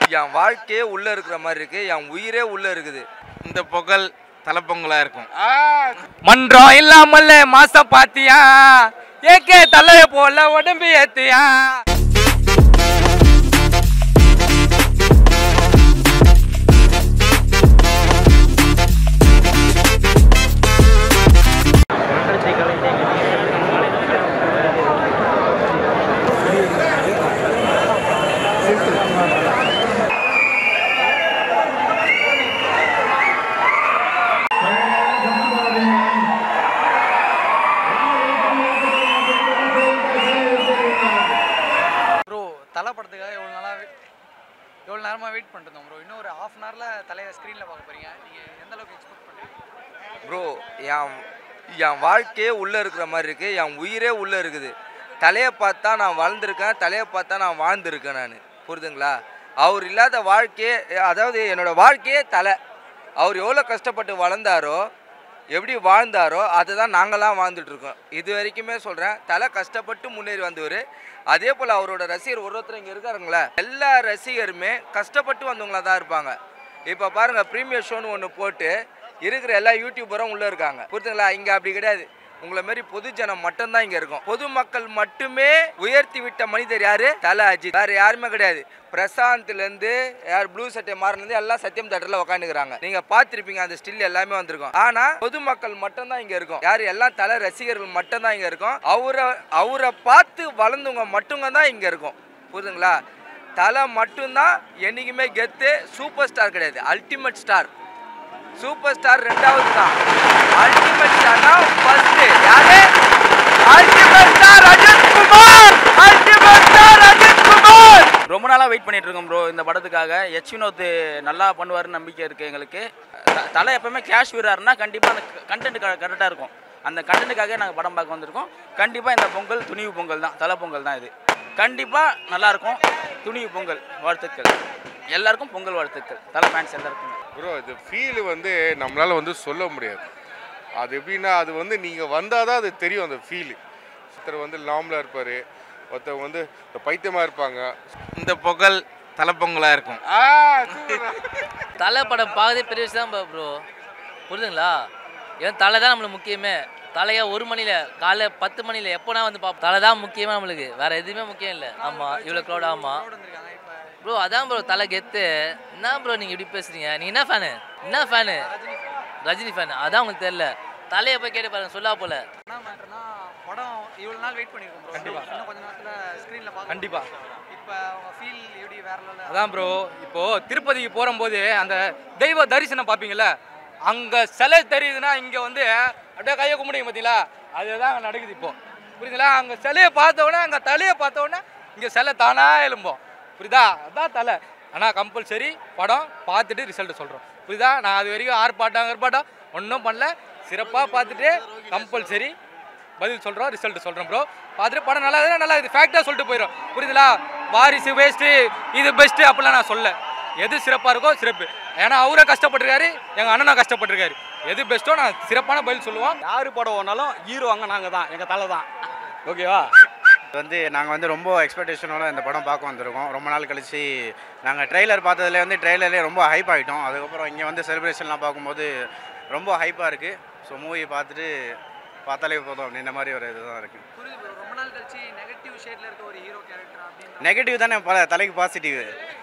என் வாழ்க்கையே உள்ள இருக்கிற மாதிரி இருக்கு என் உயிரே உள்ள இருக்குது இந்த பொங்கல் தலைப்பொங்கலா இருக்கும் மன்றம் இல்லாமல்ல மாசம் பாத்தியா ஏக்கே தலைய போல உடம்பு ஏத்தியா ப்ரோ தலை படத்துக்காக எவ்வளோ நாளாக எவ்வளோ நேரமாக வெயிட் பண்ணிட்டு இருந்தோம் ப்ரோ இன்னும் ஒரு ஹாஃப் அன் ஹவரில் தலையை ஸ்க்ரீனில் பார்க்க போகிறீங்க நீங்கள் எந்த அளவுக்கு எக்ஸ்பெக்ட் பண்ணுறீங்க ப்ரோ என் என் வாழ்க்கையே உள்ள இருக்கிற மாதிரி இருக்கு என் உயிரே உள்ள இருக்குது தலையை பார்த்தா நான் வளர்ந்துருக்கேன் தலையை பார்த்தா நான் வாழ்ந்துருக்கேன் நான் புரியுதுங்களா அவர் இல்லாத வாழ்க்கையே அதாவது என்னோட வாழ்க்கையே தலை அவர் எவ்வளோ கஷ்டப்பட்டு வளர்ந்தாரோ எப்படி வாழ்ந்தாரோ அதை தான் நாங்களாம் வாழ்ந்துட்டு இருக்கோம் இது வரைக்குமே சொல்கிறேன் தலை கஷ்டப்பட்டு முன்னேறி வந்தவர் அதே போல் அவரோட ரசிகர் ஒரு ஒருத்தர் இங்கே இருக்காருங்களே எல்லா ரசிகருமே கஷ்டப்பட்டு வந்தவங்களா தான் இருப்பாங்க இப்போ பாருங்கள் ப்ரீமியர் ஷோன்னு ஒன்று போட்டு இருக்கிற எல்லா யூடியூபரும் உள்ளே இருக்காங்க புரியுதுங்களா இங்கே அப்படி கிடையாது உங்களை மாதிரி பொதுஜனம் மட்டும்தான் இங்கே இருக்கும் பொதுமக்கள் மட்டுமே உயர்த்தி விட்ட மனிதர் யாரு தல அஜித் வேற யாருமே கிடையாது பிரசாந்த்லேருந்து யார் ப்ளூ சட்டை மாறினது எல்லாம் சத்தியம் தேட்டரில் உட்காந்துக்கிறாங்க நீங்கள் பார்த்துருப்பீங்க அந்த ஸ்டில் எல்லாமே வந்திருக்கும் ஆனால் பொதுமக்கள் மட்டும்தான் இங்கே இருக்கும் யார் எல்லாம் தலை ரசிகர்கள் மட்டும்தான் இங்கே இருக்கும் அவரை அவரை பார்த்து வளர்ந்தவங்க மட்டுங்க தான் இங்கே இருக்கும் புரியுதுங்களா தலை மட்டும்தான் என்றைக்குமே கெத்து சூப்பர் ஸ்டார் கிடையாது அல்டிமேட் ஸ்டார் சூப்பர் ஸ்டார் ரெண்டாவது தான் அல்டிமேட் ஸ்டார்னா ஃபர்ஸ்ட் யாரு ultimate star Ajith Kumar ultimate star Ajith Kumar ரொம்ப நாளாக வெயிட் பண்ணிட்டு இருக்கோம் ப்ரோ இந்த படத்துக்காக எச் வினோத் நல்லா பண்ணுவாருன்னு நம்பிக்கை இருக்குது எங்களுக்கு த- தலை எப்பவுமே கேஷ் வீராருன்னா கண்டிப்பாக அந்த கண்டென்ட் கரெக்டாக இருக்கும் அந்த கண்டென்ட்டுக்காக நாங்கள் படம் பார்க்க வந்திருக்கோம் கண்டிப்பாக இந்த பொங்கல் துணிவு பொங்கல் தான் தலை பொங்கல் தான் இது கண்டிப்பாக நல்லாயிருக்கும் துணிவு பொங்கல் வாழ்த்துக்கள் எல்லாருக்கும் பொங்கல் வாழ்த்துக்கள் தலை ஃபேன்ஸ் எல்லாருக்கும் ப்ரோ இது ஃபீல் வந்து நம்மளால் வந்து சொல்ல முடியாது அது எப்படின்னா அது வந்து நீங்கள் வந்தால் தான் அது தெரியும் அந்த ஃபீலு ஒருத்தர் வந்து லாமில் இருப்பார் ஒருத்தர் வந்து இந்த பைத்தியமாக இருப்பாங்க இந்த பொங்கல் தலைப்பொங்கலா இருக்கும் தலை படம் பார்க்கறதே பெரிய விஷயம் தான் ப்ரோ புரியுதுங்களா ஏன் தலை தான் நம்மளுக்கு முக்கியமே தலையா ஒரு மணியில் காலைல பத்து மணியில் எப்போனா வந்து பார்ப்போம் தலை தான் முக்கியமாக நம்மளுக்கு வேற எதுவுமே முக்கியம் இல்லை ஆமாம் இவ்வளோ க்ரௌட் ஆமாம் க்ரௌட் வந்திருக்காங்க இப்போ ப்ரோ அதான் ப்ரோ தலை கெத்து என்ன ப்ரோ நீங்கள் இப்படி பேசுறீங்க நீ என்ன ஃபேனு என்ன ஃபேனு ரஜினி ஃபேன் அதான் உங்களுக்கு தெரியல தலையை போய் கேட்டு பாருங்க சொல்லா போல என்ன மேட்டர்னா படம் இவ்வளோ நாள் வெயிட் பண்ணியிருக்கோம் ப்ரோ கண்டிப்பா. இன்னும் கொஞ்ச நேரத்தில் ஸ்க்ரீனில் பார்க்க கண்டிப்பா. இப்போ உங்கள் ஃபீல் எப்படி வேற லெவலில் அதான் ப்ரோ இப்போ திருப்பதிக்கு போகும்போது அந்த தெய்வ தரிசனம் பார்ப்பீங்கல்ல அங்க சிலை தெரியுதுன்னா இங்க வந்து அப்படியே கையை கும்பிடுங்க பார்த்தீங்களா அதுதான் அங்க நடக்குது இப்போ புரியுதுங்களா அங்க சிலையை பார்த்த உடனே அங்க தலையை பார்த்த உடனே இங்க சிலை தானா எழும்போம் புரியுதா அதான் தலை ஆனால் கம்பல்சரி படம் பார்த்துட்டு ரிசல்ட் சொல்கிறோம் புரியுதா நான் அது வரைக்கும் ஆர்ப்பாட்டம் ஆர்ப்பாட்டம் ஒன்றும் பண்ணல சிறப்பாக பார்த்துட்டு கம்பல்சரி பதில் சொல்கிறோம் ரிசல்ட் சொல்கிறோம் ப்ரோ பார்த்துட்டு படம் நல்லா இருக்குதுன்னா நல்லா இருக்குது ஃபேக்டாக சொல்லிட்டு போயிடும் புரியுதுங்களா வாரிசு வேஸ்ட்டு இது பெஸ்ட்டு அப்படிலாம் நான் சொல்ல எது சிறப்பாக இருக்கோ சிறப்பு ஏன்னா அவரை கஷ்டப்பட்டிருக்காரு எங்கள் அண்ணனும் கஷ்டப்பட்டிருக்காரு எது பெஸ்ட்டோ நான் சிறப்பான பதில் சொல்லுவோம் யார் படம் ஓனாலும் ஹீரோ அங்கே நாங்கள் தான் எங்கள் தலை தான் ஓகேவா வந்து நாங்கள் வந்து ரொம்ப எக்ஸ்பெக்டேஷனோட இந்த படம் பார்க்க வந்திருக்கோம் ரொம்ப நாள் கழிச்சு நாங்கள் ட்ரெய்லர் பார்த்ததுல வந்து ட்ரெய்லர்லேயே ரொம்ப ஹைப் ஆகிட்டோம் அதுக்கப்புறம் இங்கே வந்து செலிப்ரேஷன்லாம் பார்க்கும்போது ரொம்ப ஹைப்பாக இருக்குது ஸோ மூவி பார்த்துட்டு பார்த்தாலே போதும் அப்படின்ற மாதிரி ஒரு இதுதான் இருக்குது புரியுது ப்ரோ ரொம்ப நாள் கழிச்சு நெகட்டிவ் ஷேட்ல இருக்க ஒரு ஹீரோ கேரக்டர் அப்படின்ற நெகட்டிவ் தானே பல தலைக்கு பாசிட்டிவ்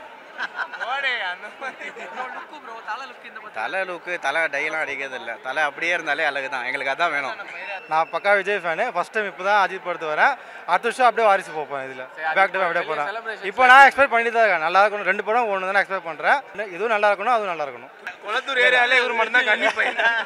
லுக்கு ப்ரோ தலை லுக் இந்த பத்தி தலை லுக்கு தலை டைலாம் அடிக்கிறது இல்லை தலை அப்படியே இருந்தாலே அழகு தான் எங்களுக்கு அதான் வேணும் நான் பக்கா விஜய் ஃபேனு ஃபர்ஸ்ட் டைம் இப்போ தான் அஜித் படத்து வரேன் அடுத்த வருஷம் அப்படியே வாரிசு போப்பேன் இதில் பேக் டு அப்படியே போகிறேன் இப்போ நான் எக்ஸ்பெக்ட் பண்ணிட்டு தான் இருக்கேன் நல்லா இருக்கணும் ரெண்டு படம் ஒன்று தான் எக்ஸ்பெக்ட் பண்ணுறேன் இதுவும் நல்லா இருக்கணும் அதுவும் நல்லா இருக்கணும் குளத்தூர் ஏரியாலே இவர் மட்டும் தான் கண்டிப்பா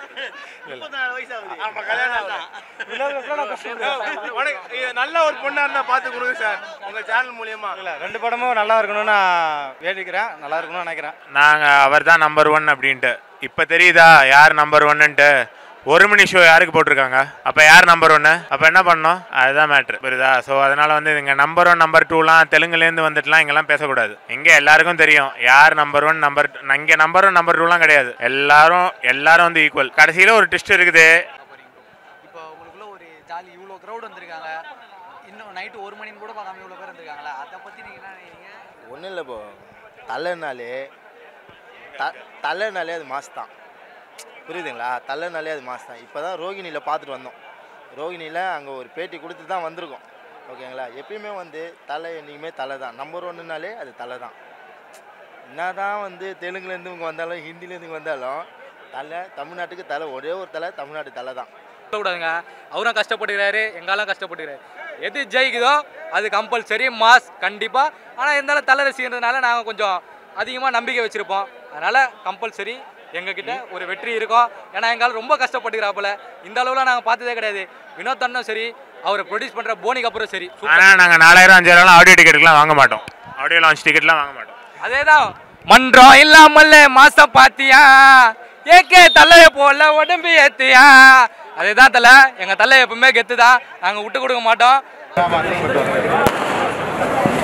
நல்ல ஒரு பொண்ணா இருந்தா பார்த்து கொடுங்க சார் உங்க சேனல் மூலியமா இல்லை ரெண்டு படமும் நல்லா இருக்கணும்னு நான் வேண்டிக்கிறேன் நல்லா இருக்கணும்னு நினைக்கிறேன் நாங்கள் அவர் தான் நம்பர் ஒன் அப்படின்ட்டு இப்போ தெரியுதா யார் நம்பர் ஒன்னுன்ட்டு ஒரு மணி ஷோ யாருக்கு போட்டிருக்காங்க அப்போ யார் நம்பர் ஒன்று அப்போ என்ன பண்ணோம் அதுதான் மேட்ரு புரியுதா ஸோ அதனால் வந்து இங்கே நம்பர் ஒன் நம்பர் டூலாம் தெலுங்குலேருந்து வந்துட்டுலாம் இங்கெல்லாம் பேசக்கூடாது இங்கே எல்லாருக்கும் தெரியும் யார் நம்பர் ஒன் நம்பர் இங்கே நம்பர் ஒன் நம்பர் டூலாம் கிடையாது எல்லாரும் எல்லாரும் வந்து ஈக்குவல் கடைசியில் ஒரு ட்விஸ்ட் இருக்குது இப்போ உங்களுக்குள்ள ஒரு ஜாலி இவ்வளோ க்ரௌட் வந்திருக்காங்க இன்னும் நைட்டு ஒரு மணின்னு கூட பார்க்காம இவ்வளோ பேர் வந்திருக்காங்களா அதை பற்றி நீங்கள் என்ன நினைக்கிறீங்க ஒன்றும் இல்லை இப்போ தலைனாலே த தலைனாலே அது மாஸ் தான் புரியுதுங்களா தலைனாலே அது மாஸ் தான் இப்போ தான் ரோகிணியில் பார்த்துட்டு வந்தோம் ரோகிணியில் அங்கே ஒரு பேட்டி கொடுத்து தான் வந்திருக்கோம் ஓகேங்களா எப்பயுமே வந்து தலை என்றைக்குமே தலை தான் நம்பர் ஒன்றுனாலே அது தலை தான் என்ன தான் வந்து தெலுங்குலேருந்து இவங்க வந்தாலும் ஹிந்திலேருந்து இவங்க வந்தாலும் தலை தமிழ்நாட்டுக்கு தலை ஒரே ஒரு தலை தமிழ்நாட்டு தலை தான் சொல்லக்கூடாதுங்க அவரும் கஷ்டப்பட்டுக்கிறாரு எங்காலும் கஷ்டப்பட்டுக்கிறாரு எது ஜெயிக்குதோ அது கம்பல்சரி மாஸ் கண்டிப்பாக ஆனால் இருந்தாலும் தலை ரசிகன்றதுனால நாங்கள் கொஞ்சம் அதிகமாக நம்பிக்கை வச்சுருப்போம் அதனால் கம்பல்சரி எங்ககிட்ட ஒரு வெற்றி இருக்கும் ஏன்னா எங்களால் ரொம்ப கஷ்டப்பட்டுக்கிறாப்புல இந்த அளவுலாம் நாங்கள் பார்த்ததே கிடையாது வினோத் அண்ணனும் சரி அவர் ப்ரொடியூஸ் பண்ணுற போனிக்கு அப்புறம் சரி ஆனால் நாங்கள் நாலாயிரம் அஞ்சாயிரம் ஆடியோ டிக்கெட்டுக்குலாம் வாங்க மாட்டோம் ஆடியோ லான்ச் டிக்கெட்லாம் வாங்க மாட்டோம் அதேதான் மன்றம் இல்லாமல் மாசம் பாத்தியா ஏகே தலைய போல உடம்பு ஏத்தியா அதேதான் தலை எங்க தலை எப்பவுமே கெத்து தான் நாங்க விட்டு கொடுக்க மாட்டோம்